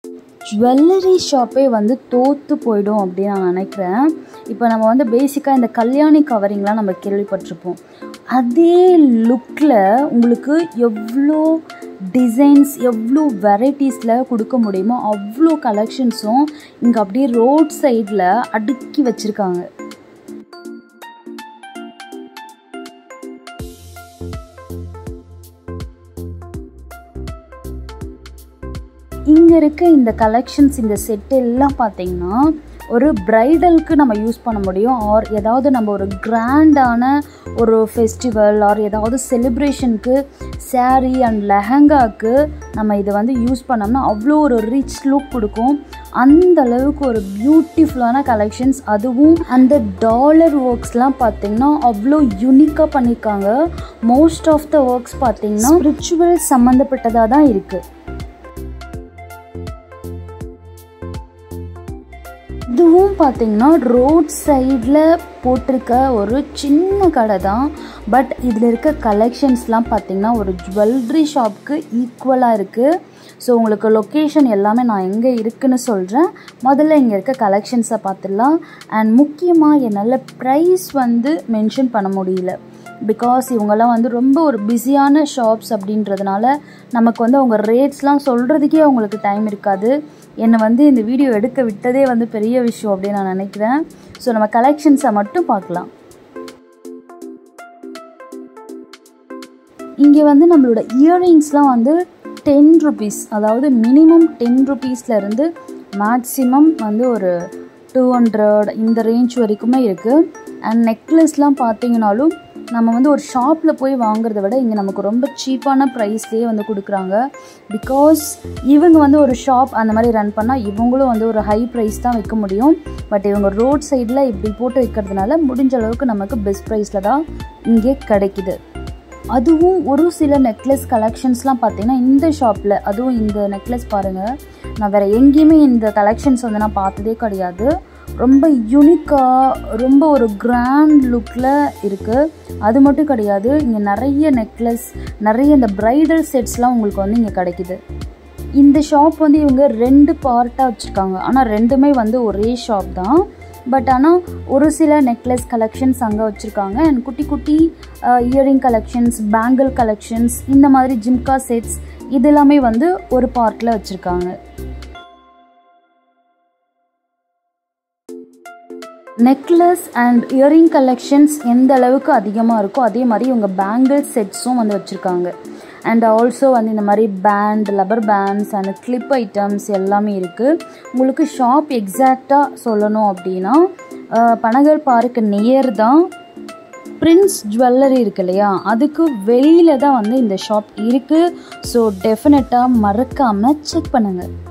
jewellery ஷாப்பே வந்து தோற்று போயிடும் அப்படின்னு நான் நினைக்கிறேன் இப்போ நம்ம வந்து பேசிக்காக இந்த கல்யாணி கவரிங்லாம் நம்ம கேள்விப்பட்டிருப்போம் அதே லுக்கில் உங்களுக்கு எவ்வளோ டிசைன்ஸ் எவ்வளோ வெரைட்டிஸில் கொடுக்க முடியுமோ அவ்வளோ கலெக்ஷன்ஸும் இங்கே அப்படியே ரோட் சைடில் அடுக்கி வச்சுருக்காங்க இங்கே இருக்க இந்த கலெக்ஷன்ஸ் இந்த செட் எல்லாம் பார்த்தீங்கன்னா ஒரு ப்ரைடலுக்கு நம்ம யூஸ் பண்ண முடியும் ஆர் ஏதாவது நம்ம ஒரு கிராண்டான ஒரு ஃபெஸ்டிவல் ஆர் ஏதாவது செலிப்ரேஷனுக்கு சாரீ அண்ட் லெஹங்காக்கு நம்ம இதை வந்து யூஸ் பண்ணோம்னா அவ்வளோ ஒரு ரிச் லுக் கொடுக்கும் அந்த அளவுக்கு ஒரு பியூட்டிஃபுல்லான கலெக்ஷன்ஸ் அதுவும் அந்த டாலர் ஒர்க்ஸ்லாம் பார்த்தீங்கன்னா அவ்வளோ யூனிக்காக பண்ணியிருக்காங்க மோஸ்ட் ஆஃப் த ஒர்க்ஸ் பார்த்தீங்கன்னா ஸ்பிரிச்சுவல் சம்மந்தப்பட்டதாக தான் இருக்குது இதுவும் பார்த்தீங்கன்னா ரோட் சைடில் போட்டிருக்க ஒரு சின்ன கடை தான் பட் இதில் இருக்க கலெக்ஷன்ஸ்லாம் பார்த்தீங்கன்னா ஒரு ஜுவல்லரி ஷாப்க்கு ஈக்குவலாக இருக்குது ஸோ உங்களுக்கு லொக்கேஷன் எல்லாமே நான் எங்கே இருக்குன்னு சொல்கிறேன் முதல்ல இங்கே இருக்க கலெக்ஷன்ஸை பார்த்துடலாம் அண்ட் முக்கியமாக என்னால் ப்ரைஸ் வந்து மென்ஷன் பண்ண முடியல பிகாஸ் இவங்கெல்லாம் வந்து ரொம்ப ஒரு பிஸியான ஷாப்ஸ் அப்படின்றதுனால நமக்கு வந்து அவங்க ரேட்ஸ்லாம் சொல்கிறதுக்கே அவங்களுக்கு டைம் இருக்காது என்னை வந்து இந்த வீடியோ எடுக்க விட்டதே வந்து பெரிய விஷயம் அப்படின்னு நான் நினைக்கிறேன் ஸோ நம்ம கலெக்ஷன்ஸை மட்டும் பார்க்கலாம் இங்கே வந்து நம்மளோட இயரிங்ஸ்லாம் வந்து டென் ருபீஸ் அதாவது மினிமம் டென் ருபீஸ்லேருந்து மேக்ஸிமம் வந்து ஒரு டூ ஹண்ட்ரட் இந்த ரேஞ்ச் வரைக்குமே இருக்குது அண்ட் நெக்லஸ்லாம் பார்த்தீங்கனாலும் நம்ம வந்து ஒரு ஷாப்பில் போய் வாங்குறத விட இங்கே நமக்கு ரொம்ப சீப்பான ப்ரைஸ்லேயே வந்து கொடுக்குறாங்க பிகாஸ் இவங்க வந்து ஒரு ஷாப் அந்த மாதிரி ரன் பண்ணால் இவங்களும் வந்து ஒரு ஹை ப்ரைஸ் தான் வைக்க முடியும் பட் இவங்க ரோட் சைடில் இப்படி போட்டு வைக்கிறதுனால முடிஞ்ச அளவுக்கு நமக்கு பெஸ்ட் ப்ரைஸில் தான் இங்கே கிடைக்குது அதுவும் ஒரு சில நெக்லஸ் கலெக்ஷன்ஸ்லாம் பார்த்தீங்கன்னா இந்த ஷாப்பில் அதுவும் இந்த நெக்லஸ் பாருங்கள் நான் வேறு எங்கேயுமே இந்த கலெக்ஷன்ஸ் வந்து நான் பார்த்ததே கிடையாது ரொம்ப யூனிக்காக ரொம்ப ஒரு கிராண்ட் லுக்கில் இருக்குது அது மட்டும் கிடையாது இங்கே நிறைய நெக்லஸ் நிறைய இந்த ப்ரைடல் செட்ஸ்லாம் உங்களுக்கு வந்து இங்கே கிடைக்குது இந்த ஷாப் வந்து இவங்க ரெண்டு பார்ட்டாக வச்சுருக்காங்க ஆனால் ரெண்டுமே வந்து ஒரே ஷாப் தான் பட் ஆனால் ஒரு சில நெக்லஸ் கலெக்ஷன்ஸ் அங்கே வச்சுருக்காங்க அண்ட் குட்டி குட்டி இயரிங் கலெக்ஷன்ஸ் பேங்கிள் கலெக்ஷன்ஸ் இந்த மாதிரி ஜிம்கா செட்ஸ் இது எல்லாமே வந்து ஒரு பார்ட்டில் வச்சுருக்காங்க நெக்லஸ் அண்ட் இயரிங் கலெக்ஷன்ஸ் எந்த அளவுக்கு அதிகமாக இருக்கோ அதே மாதிரி இவங்க பேங்கிள் செட்ஸும் வந்து வச்சுருக்காங்க அண்ட் ஆல்சோ வந்து இந்த மாதிரி band rubber bands and clip items எல்லாமே இருக்குது உங்களுக்கு ஷாப் எக்ஸாக்டாக சொல்லணும் அப்படின்னா பனகல் பார்க்கு நியர் தான் பிரின்ஸ் ஜுவல்லரி இருக்கு இல்லையா அதுக்கு வெளியில் தான் வந்து இந்த ஷாப் இருக்குது ஸோ டெஃபினட்டாக மறக்காமல் செக் பண்ணுங்கள்